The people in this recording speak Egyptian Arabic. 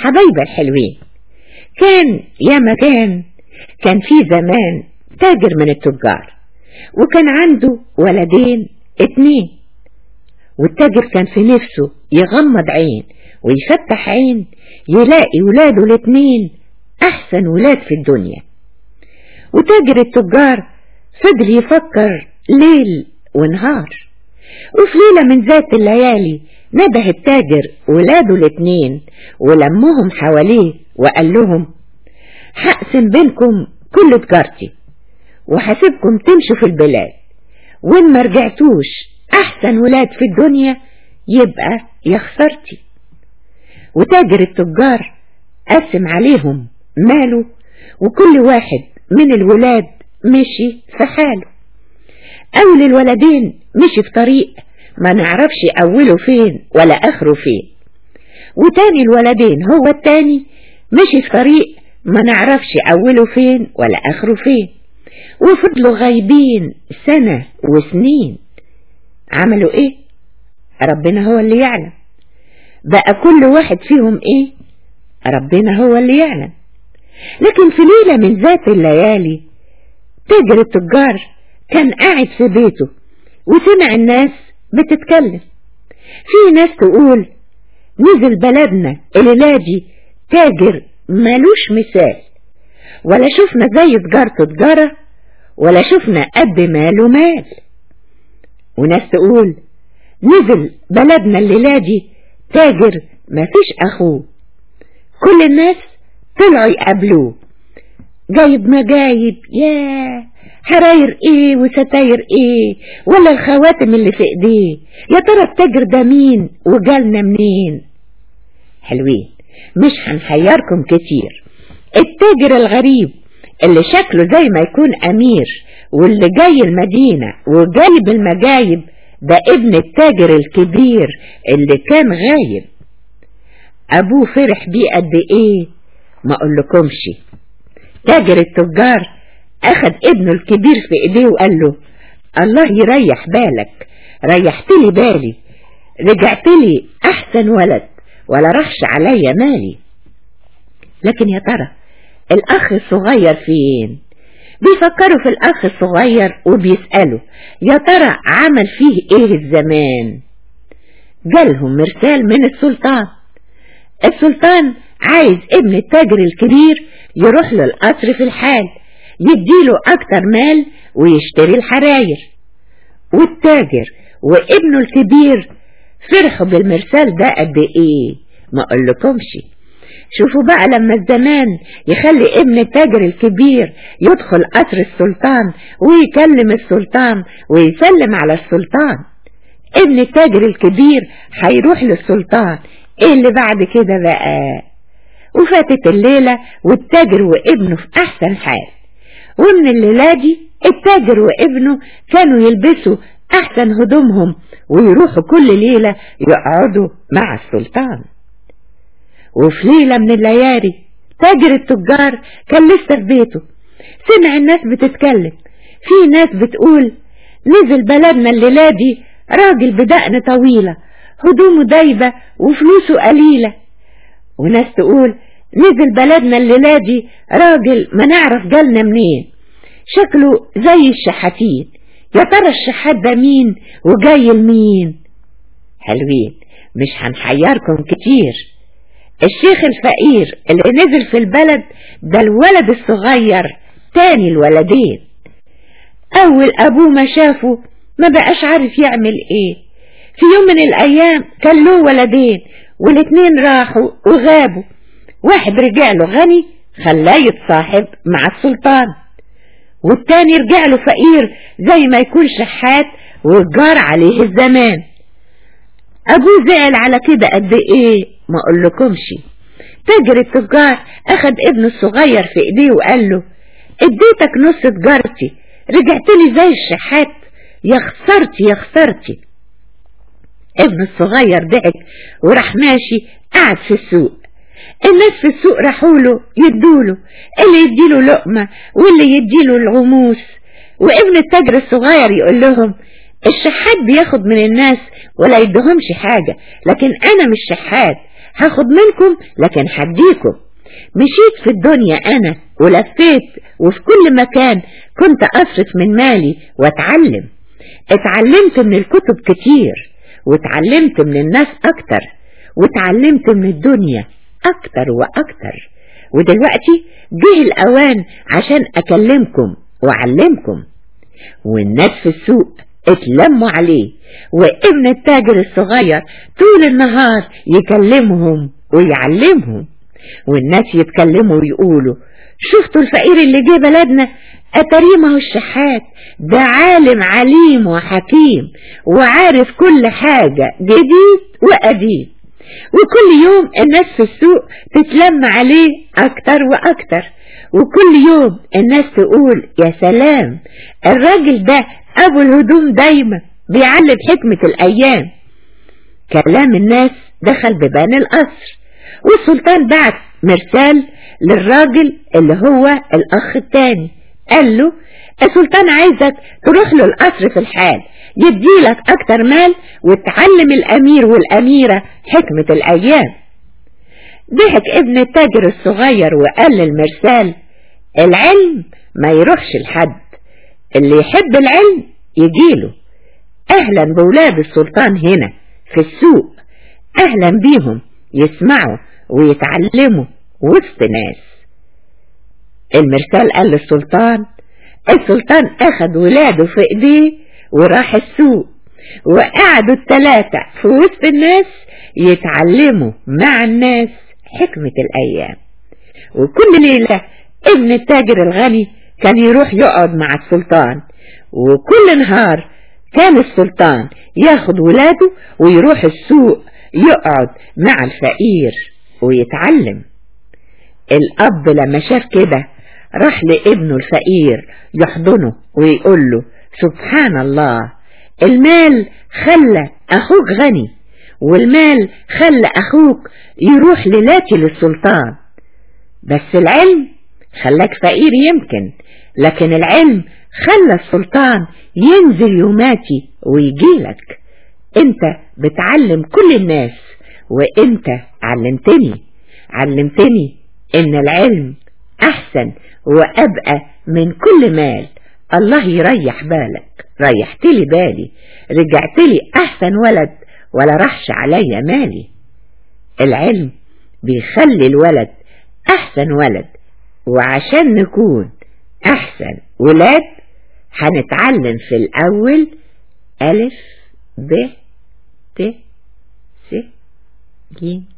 حبايبي الحلوين كان يا مكان كان في زمان تاجر من التجار وكان عنده ولدين اتنين والتاجر كان في نفسه يغمض عين ويفتح عين يلاقي ولاده الاتنين أحسن ولاد في الدنيا وتاجر التجار فضل يفكر ليل ونهار وفي ليلة من ذات الليالي نده التاجر ولاده الاتنين ولمهم حواليه وقال لهم هقسم بينكم كل تجارتي وهسيبكم تمشوا في البلاد وإن ما رجعتوش أحسن ولاد في الدنيا يبقى يا خسرتي وتاجر التجار قسم عليهم ماله وكل واحد من الولاد مشي في حاله أول الولدين مشي في طريق ما نعرفش أوله فين ولا آخره فين وتاني الولدين هو التاني مشي في طريق ما نعرفش أوله فين ولا آخره فين وفضلوا غايبين سنة وسنين عملوا ايه ربنا هو اللي يعلم بقى كل واحد فيهم ايه ربنا هو اللي يعلم لكن في ليلة من ذات الليالي تاجر التجار كان قاعد في بيته وسمع الناس بتتكلم في ناس تقول نزل بلدنا الليلة دي تاجر ملوش مثال ولا شفنا زي تجارته تجارة ولا شفنا قد ماله مال وناس تقول نزل بلدنا الليلة دي تاجر مفيش أخوه كل الناس طلعوا يقابلوه جايب مجايب ياه حراير ايه وستاير ايه ولا الخواتم اللي في ايديه يا ترى التاجر ده مين وجالنا منين حلوين مش هنحيركم كتير التاجر الغريب اللي شكله زي ما يكون امير واللي جاي المدينة وجايب المجايب ده ابن التاجر الكبير اللي كان غايب ابوه فرح بيه قد ايه ما اقولكمش تاجر التجار اخد ابنه الكبير في ايديه وقال له الله يريح بالك ريحت لي بالي رجعت لي احسن ولد ولا رحش عليا مالي لكن يا ترى الاخ الصغير فين بيفكروا في الاخ الصغير وبيسألوا يا ترى عمل فيه ايه الزمان جالهم مرسال من السلطان السلطان عايز ابن التاجر الكبير يروح له القصر في الحال يديله اكتر مال ويشتري الحراير والتاجر وابنه الكبير فرحوا بالمرسال ده قد ايه ما اقولكمش شوفوا بقى لما الزمان يخلي ابن التاجر الكبير يدخل قصر السلطان ويكلم السلطان ويسلم على السلطان ابن التاجر الكبير هيروح للسلطان ايه اللي بعد كده بقى وفاتت الليلة والتاجر وابنه في احسن حال ومن الليلة دي التاجر وابنه كانوا يلبسوا احسن هدومهم ويروحوا كل ليلة يقعدوا مع السلطان وفي ليلة من الليالي تاجر التجار كان لسه في بيته سمع الناس بتتكلم في ناس بتقول نزل بلدنا الليلة دي راجل بدقن طويلة هدومه دايبة وفلوسه قليلة وناس تقول نزل بلدنا الليلة دي راجل ما نعرف جالنا منين شكله زي الشحاتين يا ترى الشحات ده مين وجاي لمين حلوين مش هنحيركم كتير الشيخ الفقير اللي نزل في البلد ده الولد الصغير تاني الولدين اول ابوه ما شافه ما بقاش عارف يعمل ايه في يوم من الايام كان له ولدين والاتنين راحوا وغابوا واحد رجع له غني خلاه يتصاحب مع السلطان والتاني رجع له فقير زي ما يكون شحات وجار عليه الزمان ابوه زعل على كده قد ايه ما اقولكمش تاجر التجار اخد ابنه الصغير في ايديه وقال له اديتك نص تجارتي رجعت لي زي الشحات يا خسرتي يا خسرتي ابنه الصغير ضحك وراح ماشي قعد في السوق الناس في السوق راحوا له يدوله اللي يديله لقمة واللي يديله الغموس وابن التاجر الصغير يقول لهم الشحات بياخد من الناس ولا يدهمش حاجة لكن انا مش شحات هاخد منكم لكن هديكم مشيت في الدنيا أنا ولفيت وفي كل مكان كنت أصرف من مالي واتعلم اتعلمت من الكتب كتير واتعلمت من الناس أكتر واتعلمت من الدنيا أكتر وأكتر ودلوقتي جه الأوان عشان أكلمكم وأعلمكم والناس في السوق اتلموا عليه وابن التاجر الصغير طول النهار يكلمهم ويعلمهم والناس يتكلموا ويقولوا شفتوا الفقير اللي جه بلدنا أتريه ما هو الشحات ده عالم عليم وحكيم وعارف كل حاجة جديد وقديم وكل يوم الناس في السوق تتلم عليه أكتر وأكتر وكل يوم الناس تقول يا سلام الراجل ده أبو الهدوم دايما بيعلم حكمة الأيام كلام الناس دخل ببان القصر والسلطان بعت مرسال للراجل اللي هو الأخ التاني قال له السلطان عايزك تروح له القصر في الحال يديلك أكتر مال وتعلم الأمير والأميرة حكمة الأيام ضحك ابن التاجر الصغير وقال للمرسال العلم ما يروحش لحد اللي يحب العلم يجيله أهلا بولاد السلطان هنا في السوق أهلا بيهم يسمعوا ويتعلموا وسط ناس المرسال قال للسلطان السلطان أخد ولاده في إيديه وراح السوق وقعدوا التلاتة في وسط الناس يتعلموا مع الناس حكمة الأيام وكل ليلة ابن التاجر الغني كان يروح يقعد مع السلطان وكل نهار كان السلطان ياخد ولاده ويروح السوق يقعد مع الفقير ويتعلم الأب لما شاف كده راح لابنه الفقير يحضنه ويقول له سبحان الله المال خلى أخوك غني والمال خلى أخوك يروح للاتي للسلطان بس العلم خلاك فقير يمكن لكن العلم خلى السلطان ينزل يوماتي ويجيلك انت بتعلم كل الناس وانت علمتني علمتني ان العلم احسن وابقى من كل مال الله يريح بالك ريحت لي بالي رجعت لي احسن ولد ولا رحش عليا مالي العلم بيخلي الولد احسن ولد وعشان نكون احسن ولاد هنتعلم في الاول الف ب ت س ج